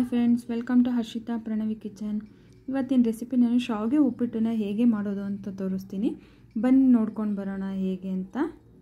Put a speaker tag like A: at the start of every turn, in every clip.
A: friends welcome to Harshita Pranavi kitchen ಇವತ್ತಿನ recipe ನಾನು ಶಾವಿಗೆ ಉಪ್ಪಿಟ್ಟನ್ನ ಹೇಗೆ ಮಾಡೋದು ಅಂತ ತೋರಿಸ್ತೀನಿ ಬನ್ನಿ ನೋಡ್ಕೊಂಡು ಬರೋಣ ಹೇಗೆ ಅಂತ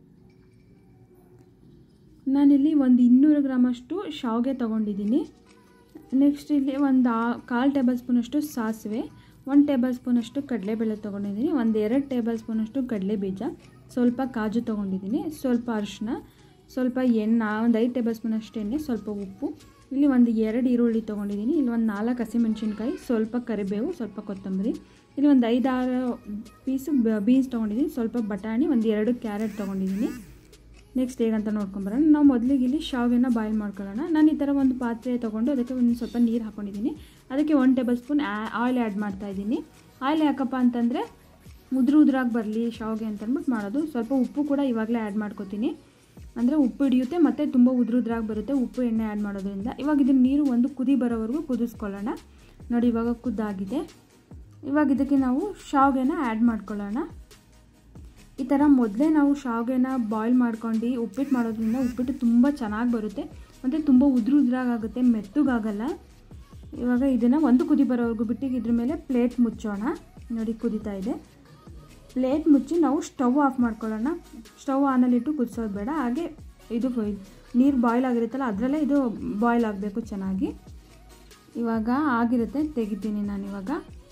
A: ನಾನಿಲ್ಲಿ ಒಂದು ಇನ್ನೂರು ಗ್ರಾಮಷ್ಟು ಶಾವಿಗೆ ತೊಗೊಂಡಿದ್ದೀನಿ ನೆಕ್ಸ್ಟ್ ಇಲ್ಲಿ ಒಂದು ಆ ಕಾಲು ಟೇಬಲ್ ಸ್ಪೂನಷ್ಟು ಸಾಸಿವೆ ಒಂದು ಟೇಬಲ್ ಸ್ಪೂನಷ್ಟು ಕಡಲೆಬೇಳೆ ತೊಗೊಂಡಿದ್ದೀನಿ ಒಂದು ಎರಡು ಟೇಬಲ್ ಸ್ಪೂನಷ್ಟು ಕಡಲೆ ಬೀಜ ಸ್ವಲ್ಪ ಕಾಜು ತೊಗೊಂಡಿದ್ದೀನಿ ಸ್ವಲ್ಪ ಅರಿಶಿನ ಸ್ವಲ್ಪ ಎಣ್ಣೆ ಒಂದು ಐದು ಟೇಬಲ್ ಸ್ಪೂನಷ್ಟು ಎಣ್ಣೆ ಸ್ವಲ್ಪ ಉಪ್ಪು ಇಲ್ಲಿ ಒಂದು ಎರಡು ಈರುಳ್ಳಿ ತೊಗೊಂಡಿದ್ದೀನಿ ಇಲ್ಲಿ ಒಂದು ನಾಲ್ಕು ಹಸಿಮೆಣ್ಸಿನ್ಕಾಯಿ ಸ್ವಲ್ಪ ಕರಿಬೇವು ಸ್ವಲ್ಪ ಕೊತ್ತಂಬರಿ ಇಲ್ಲಿ ಒಂದು ಐದಾರು ಪೀಸು ಬೀನ್ಸ್ ತೊಗೊಂಡಿದ್ದೀನಿ ಸ್ವಲ್ಪ ಬಟಾಣಿ ಒಂದು ಎರಡು ಕ್ಯಾರೆಟ್ ತೊಗೊಂಡಿದ್ದೀನಿ ನೆಕ್ಸ್ಟ್ ಹೇಗಂತ ನೋಡ್ಕೊಂಬರೋಣ ನಾವು ಮೊದಲಿಗೆ ಇಲ್ಲಿ ಶಾವಿಗೆನ ಬಾಯ್ಲ್ ಮಾಡ್ಕೊಳ್ಳೋಣ ನಾನು ಈ ಥರ ಒಂದು ಪಾತ್ರೆ ತೊಗೊಂಡು ಅದಕ್ಕೆ ಒಂದು ಸ್ವಲ್ಪ ನೀರು ಹಾಕ್ಕೊಂಡಿದ್ದೀನಿ ಅದಕ್ಕೆ one tablespoon oil add ಮಾಡ್ತಾ ಇದ್ದೀನಿ ಆಯಿಲ್ ಯಾಕಪ್ಪ ಅಂತಂದರೆ ಉದುರು ಉದುರಾಗಿ ಬರಲಿ ಶಾವಿಗೆ ಅಂತ ಅಂದ್ಬಿಟ್ಟು ಮಾಡೋದು ಸ್ವಲ್ಪ ಉಪ್ಪು ಕೂಡ ಇವಾಗಲೇ ಆ್ಯಡ್ ಮಾಡ್ಕೋತೀನಿ ಅಂದರೆ ಉಪ್ಪು ಹಿಡಿಯುತ್ತೆ ಮತ್ತು ತುಂಬ ಉದುರು ಉದುರಾಗಿ ಬರುತ್ತೆ ಉಪ್ಪು ಎಣ್ಣೆ ಆ್ಯಡ್ ಮಾಡೋದ್ರಿಂದ ಇವಾಗ ಇದನ್ನ ನೀರು ಒಂದು ಕುದಿ ಬರೋವರೆಗೂ ಕುದಿಸ್ಕೊಳ್ಳೋಣ ನೋಡಿ ಇವಾಗ ಕುದ್ದಾಗಿದೆ ಇವಾಗ ಇದಕ್ಕೆ ನಾವು ಶಾವಿಗೆನ ಆ್ಯಡ್ ಮಾಡ್ಕೊಳ್ಳೋಣ ಈ ಥರ ಮೊದಲೇ ನಾವು ಶಾವಿಗೆನ ಬಾಯ್ಲ್ ಮಾಡ್ಕೊಂಡು ಉಪ್ಪಿಟ್ಟು ಮಾಡೋದ್ರಿಂದ ಉಪ್ಪಿಟ್ಟು ತುಂಬ ಚೆನ್ನಾಗಿ ಬರುತ್ತೆ ಮತ್ತು ತುಂಬ ಉದುರು ಉದುರಾಗುತ್ತೆ ಮೆತ್ತಗಾಗಲ್ಲ ಇವಾಗ ಇದನ್ನು ಒಂದು ಕುದಿ ಬರೋವರೆಗೂ ಬಿಟ್ಟು ಇದ್ರ ಮೇಲೆ ಪ್ಲೇಟ್ ಮುಚ್ಚೋಣ ನೋಡಿ ಕುದೀತಾ ಇದೆ ಪ್ಲೇಟ್ ಮುಚ್ಚಿ ನಾವು ಸ್ಟವ್ ಆಫ್ ಮಾಡ್ಕೊಳ್ಳೋಣ ಸ್ಟವ್ ಆನಲ್ಲಿಟ್ಟು ಕುದಿಸೋದು ಬೇಡ ಹಾಗೆ ಇದು ನೀರು ಬಾಯ್ಲ್ ಆಗಿರುತ್ತಲ್ಲ ಅದರಲ್ಲೇ ಇದು ಬಾಯ್ಲ್ ಆಗಬೇಕು ಚೆನ್ನಾಗಿ ಇವಾಗ ಆಗಿರುತ್ತೆ ತೆಗಿತೀನಿ ನಾನು ಇವಾಗ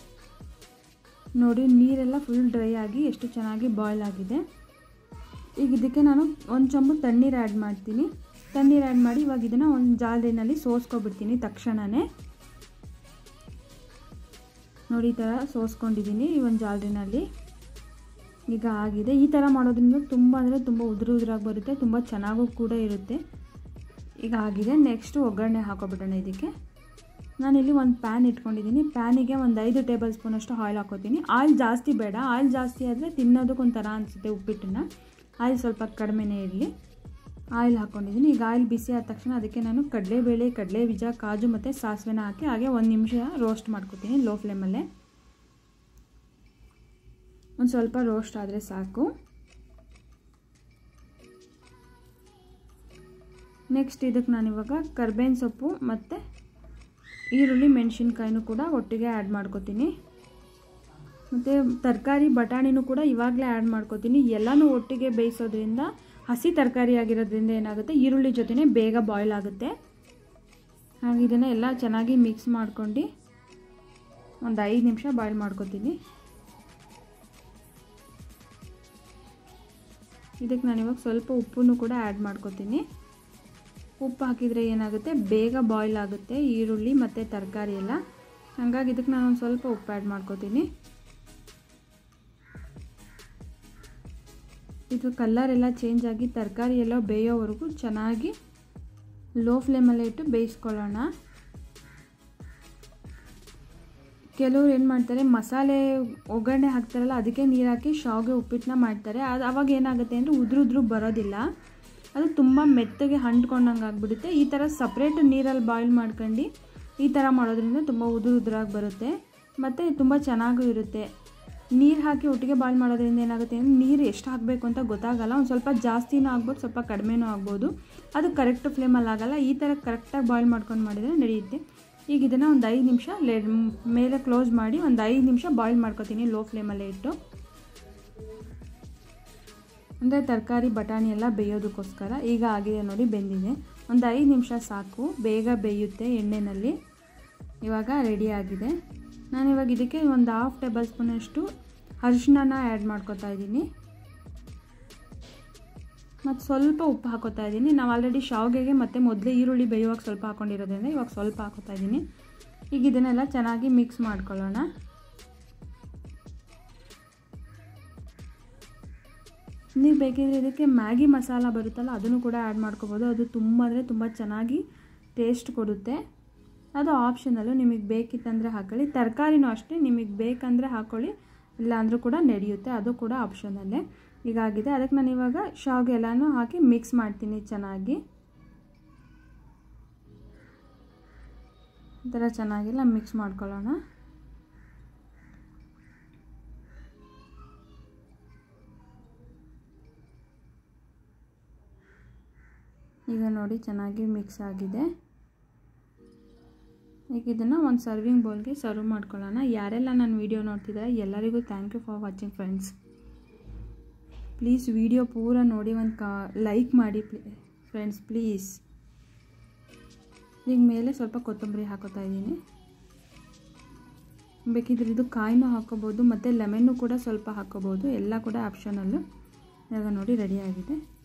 A: ನೋಡಿ ನೀರೆಲ್ಲ ಫುಲ್ ಡ್ರೈ ಆಗಿ ಎಷ್ಟು ಚೆನ್ನಾಗಿ ಬಾಯ್ಲ್ ಆಗಿದೆ ಈಗ ಇದಕ್ಕೆ ನಾನು ಒಂದು ಚೊಂಬು ತಣ್ಣೀರು ಆ್ಯಡ್ ಮಾಡ್ತೀನಿ ತಣ್ಣೀರು ಆ್ಯಡ್ ಮಾಡಿ ಇವಾಗ ಇದನ್ನು ಒಂದು ಜಾಲರಿನಲ್ಲಿ ಸೋಸ್ಕೊಬಿಡ್ತೀನಿ ತಕ್ಷಣವೇ ನೋಡಿ ಈ ಥರ ಸೋಸ್ಕೊಂಡಿದ್ದೀನಿ ಈ ಒಂದು ಜಾಲರಿನಲ್ಲಿ ಈಗ ಆಗಿದೆ ಈ ಥರ ಮಾಡೋದ್ರಿಂದ ತುಂಬ ಅಂದರೆ ತುಂಬ ಉದುರು ಉದುರಾಗಿ ಬರುತ್ತೆ ತುಂಬ ಚೆನ್ನಾಗೂ ಕೂಡ ಇರುತ್ತೆ ಈಗ ಆಗಿದೆ ನೆಕ್ಸ್ಟು ಒಗ್ಗರಣೆ ಹಾಕೋಬಿಡೋಣ ಇದಕ್ಕೆ ನಾನಿಲ್ಲಿ ಒಂದು ಪ್ಯಾನ್ ಇಟ್ಕೊಂಡಿದ್ದೀನಿ ಪ್ಯಾನಿಗೆ ಒಂದು ಐದು ಟೇಬಲ್ ಸ್ಪೂನಷ್ಟು ಆಯಿಲ್ ಹಾಕೋತೀನಿ ಆಯಿಲ್ ಜಾಸ್ತಿ ಬೇಡ ಆಯಿಲ್ ಜಾಸ್ತಿ ಆದರೆ ತಿನ್ನೋದಕ್ಕೊಂಥರ ಅನಿಸುತ್ತೆ ಉಪ್ಪಿಟ್ಟನ್ನು ಆಯಿಲ್ ಸ್ವಲ್ಪ ಕಡಿಮೆನೇ ಇರಲಿ ಆಯಿಲ್ ಹಾಕ್ಕೊಂಡಿದ್ದೀನಿ ಈಗ ಆಯಿಲ್ ಬಿಸಿ ಆದ ತಕ್ಷಣ ಅದಕ್ಕೆ ನಾನು ಕಡಲೆಬೇಳೆ ಕಡಲೆ ಬೀಜ ಕಾಜು ಮತ್ತು ಸಾಸಿವೆನ ಹಾಕಿ ಹಾಗೆ ಒಂದು ನಿಮಿಷ ರೋಸ್ಟ್ ಮಾಡ್ಕೊತೀನಿ ಲೋ ಫ್ಲೇಮಲ್ಲೇ ಒಂದು ಸ್ವಲ್ಪ ರೋಸ್ಟ್ ಆದರೆ ಸಾಕು ನೆಕ್ಸ್ಟ್ ಇದಕ್ಕೆ ನಾನಿವಾಗ ಕರ್ಬೇವಿನ ಸೊಪ್ಪು ಮತ್ತು ಈರುಳ್ಳಿ ಮೆಣಸಿನ್ಕಾಯಿನೂ ಕೂಡ ಒಟ್ಟಿಗೆ ಆ್ಯಡ್ ಮಾಡ್ಕೋತೀನಿ ಮತ್ತು ತರಕಾರಿ ಬಟಾಣಿನೂ ಕೂಡ ಇವಾಗಲೇ ಆ್ಯಡ್ ಮಾಡ್ಕೋತೀನಿ ಎಲ್ಲನೂ ಒಟ್ಟಿಗೆ ಬೇಯಿಸೋದ್ರಿಂದ ಹಸಿ ತರಕಾರಿ ಆಗಿರೋದ್ರಿಂದ ಏನಾಗುತ್ತೆ ಈರುಳ್ಳಿ ಜೊತೆನೇ ಬೇಗ ಬಾಯ್ಲ್ ಆಗುತ್ತೆ ಹಾಗೆ ಇದನ್ನು ಎಲ್ಲ ಚೆನ್ನಾಗಿ ಮಿಕ್ಸ್ ಮಾಡ್ಕೊಂಡು ಒಂದು ಐದು ನಿಮಿಷ ಬಾಯ್ಲ್ ಮಾಡ್ಕೋತೀನಿ ಇದಕ್ಕೆ ನಾನಿವಾಗ ಸ್ವಲ್ಪ ಉಪ್ಪನ್ನು ಕೂಡ ಆ್ಯಡ್ ಮಾಡ್ಕೋತೀನಿ ಉಪ್ಪು ಹಾಕಿದರೆ ಏನಾಗುತ್ತೆ ಬೇಗ ಬಾಯ್ಲ್ ಆಗುತ್ತೆ ಈರುಳ್ಳಿ ಮತ್ತು ತರಕಾರಿ ಎಲ್ಲ ಹಾಗಾಗಿ ಇದಕ್ಕೆ ನಾನು ಒಂದು ಸ್ವಲ್ಪ ಉಪ್ಪು ಆ್ಯಡ್ ಮಾಡ್ಕೋತೀನಿ ಇದು ಕಲರ್ ಎಲ್ಲ ಚೇಂಜ್ ಆಗಿ ತರಕಾರಿ ಎಲ್ಲ ಬೇಯೋವರೆಗೂ ಚೆನ್ನಾಗಿ ಲೋ ಫ್ಲೇಮಲ್ಲೇ ಇಟ್ಟು ಬೇಯಿಸ್ಕೊಳ್ಳೋಣ ಕೆಲವ್ರು ಏನು ಮಾಡ್ತಾರೆ ಮಸಾಲೆ ಒಗ್ಗರಣೆ ಹಾಕ್ತಾರಲ್ಲ ಅದಕ್ಕೆ ನೀರು ಹಾಕಿ ಶಾವಿಗೆ ಉಪ್ಪಿಟ್ಟನ್ನ ಮಾಡ್ತಾರೆ ಅದು ಅವಾಗ ಏನಾಗುತ್ತೆ ಅಂದರೆ ಉದುರು ಉದುರು ಬರೋದಿಲ್ಲ ಅದು ತುಂಬ ಮೆತ್ತಗೆ ಅಂಟ್ಕೊಂಡಂಗೆ ಆಗಿಬಿಡುತ್ತೆ ಈ ಥರ ಸಪ್ರೇಟ್ ನೀರಲ್ಲಿ ಬಾಯ್ಲ್ ಮಾಡ್ಕೊಂಡು ಈ ಥರ ಮಾಡೋದ್ರಿಂದ ತುಂಬ ಉದುರು ಉದುರಾಗಿ ಬರುತ್ತೆ ಮತ್ತು ತುಂಬ ಚೆನ್ನಾಗೂ ಇರುತ್ತೆ ನೀರು ಹಾಕಿ ಒಟ್ಟಿಗೆ ಬಾಯ್ಲ್ ಮಾಡೋದ್ರಿಂದ ಏನಾಗುತ್ತೆ ಅಂದರೆ ನೀರು ಎಷ್ಟು ಹಾಕಬೇಕು ಅಂತ ಗೊತ್ತಾಗಲ್ಲ ಒಂದು ಸ್ವಲ್ಪ ಜಾಸ್ತಿನೂ ಆಗ್ಬೋದು ಸ್ವಲ್ಪ ಕಡಿಮೆನೂ ಆಗ್ಬೋದು ಅದು ಕರೆಕ್ಟ್ ಫ್ಲೇಮಲ್ಲಿ ಆಗಲ್ಲ ಈ ಥರ ಕರೆಕ್ಟಾಗಿ ಬಾಯ್ಲ್ ಮಾಡ್ಕೊಂಡು ಮಾಡಿದರೆ ನಡೆಯುತ್ತೆ ಈಗ ಇದನ್ನು ಒಂದು ಐದು ನಿಮಿಷ ಲೇ ಮೇಲೆ ಕ್ಲೋಸ್ ಮಾಡಿ ಒಂದು ಐದು ನಿಮಿಷ ಬಾಯ್ಲ್ ಮಾಡ್ಕೊತೀನಿ ಲೋ ಫ್ಲೇಮಲ್ಲೇ ಇಟ್ಟು ಅಂದರೆ ತರಕಾರಿ ಬಟಾಣಿ ಎಲ್ಲ ಬೇಯೋದಕ್ಕೋಸ್ಕರ ಈಗ ಆಗಿದೆ ನೋಡಿ ಬೆಂದಿದೆ ಒಂದು ಐದು ನಿಮಿಷ ಸಾಕು ಬೇಗ ಬೇಯುತ್ತೆ ಎಣ್ಣೆಯಲ್ಲಿ ಇವಾಗ ರೆಡಿ ಆಗಿದೆ ನಾನು ಇವಾಗ ಇದಕ್ಕೆ ಒಂದು ಹಾಫ್ ಟೇಬಲ್ ಸ್ಪೂನಷ್ಟು ಅರಿಶಿಣನ ಆ್ಯಡ್ ಮಾಡ್ಕೊತಾ ಇದ್ದೀನಿ ಮತ್ತು ಸ್ವಲ್ಪ ಉಪ್ಪು ಹಾಕೋತಾ ಇದ್ದೀನಿ ನಾವು ಆಲ್ರೆಡಿ ಶಾವಿಗೆಗೆ ಮತ್ತು ಮೊದಲೇ ಈರುಳ್ಳಿ ಬೇಯುವಾಗ ಸ್ವಲ್ಪ ಹಾಕ್ಕೊಂಡಿರೋದ್ರಿಂದ ಇವಾಗ ಸ್ವಲ್ಪ ಹಾಕೋತಾ ಇದ್ದೀನಿ ಈಗ ಇದನ್ನೆಲ್ಲ ಚೆನ್ನಾಗಿ ಮಿಕ್ಸ್ ಮಾಡ್ಕೊಳ್ಳೋಣ ನೀವು ಬೇಕಿದ್ರೆ ಇದಕ್ಕೆ ಮ್ಯಾಗಿ ಮಸಾಲ ಬರುತ್ತಲ್ಲ ಅದನ್ನು ಕೂಡ ಆ್ಯಡ್ ಮಾಡ್ಕೋಬೋದು ಅದು ತುಂಬ ಅಂದರೆ ತುಂಬ ಚೆನ್ನಾಗಿ ಟೇಸ್ಟ್ ಕೊಡುತ್ತೆ ಅದು ಆಪ್ಷನಲ್ಲು ನಿಮಗೆ ಬೇಕಿತ್ತಂದರೆ ಹಾಕೊಳ್ಳಿ ತರಕಾರಿನೂ ಅಷ್ಟೇ ನಿಮಗೆ ಬೇಕಂದರೆ ಹಾಕ್ಕೊಳ್ಳಿ ಇಲ್ಲ ಅಂದರೂ ಕೂಡ ನಡೆಯುತ್ತೆ ಅದು ಕೂಡ ಆಪ್ಷನಲ್ಲೇ ಹೀಗಾಗಿದೆ ಅದಕ್ಕೆ ನಾನು ಇವಾಗ ಶಾವಿಗೆ ಎಲ್ಲನೂ ಹಾಕಿ ಮಿಕ್ಸ್ ಮಾಡ್ತೀನಿ ಚೆನ್ನಾಗಿ ಈ ಥರ ಚೆನ್ನಾಗೆಲ್ಲ ಮಿಕ್ಸ್ ಮಾಡ್ಕೊಳ್ಳೋಣ ಈಗ ನೋಡಿ ಚೆನ್ನಾಗಿ ಮಿಕ್ಸ್ ಆಗಿದೆ ಈಗ ಇದನ್ನು ಒಂದು ಸರ್ವಿಂಗ್ ಬೌಲ್ಗೆ ಸರ್ವ್ ಮಾಡ್ಕೊಳ್ಳೋಣ ಯಾರೆಲ್ಲ ನನ್ನ ವೀಡಿಯೋ ನೋಡ್ತಿದ್ದಾರೆ ಎಲ್ಲರಿಗೂ thank you for watching friends please video ಪೂರ ನೋಡಿ ಒಂದು ಕಾ ಲೈಕ್ ಮಾಡಿ ಫ್ರೆಂಡ್ಸ್ ಪ್ಲೀಸ್ ಈಗ ಮೇಲೆ ಸ್ವಲ್ಪ ಕೊತ್ತಂಬರಿ ಹಾಕೋತಾ ಇದ್ದೀನಿ ಬೇಕಿದ್ರೆ ಇದು ಕಾಯಿನೂ ಹಾಕೋಬೋದು ಮತ್ತು ಲೆಮನ್ನು ಕೂಡ ಸ್ವಲ್ಪ ಹಾಕೋಬೋದು ಎಲ್ಲ ಕೂಡ ಆಪ್ಷನಲ್ಲು ಇವಾಗ ನೋಡಿ ರೆಡಿಯಾಗಿದೆ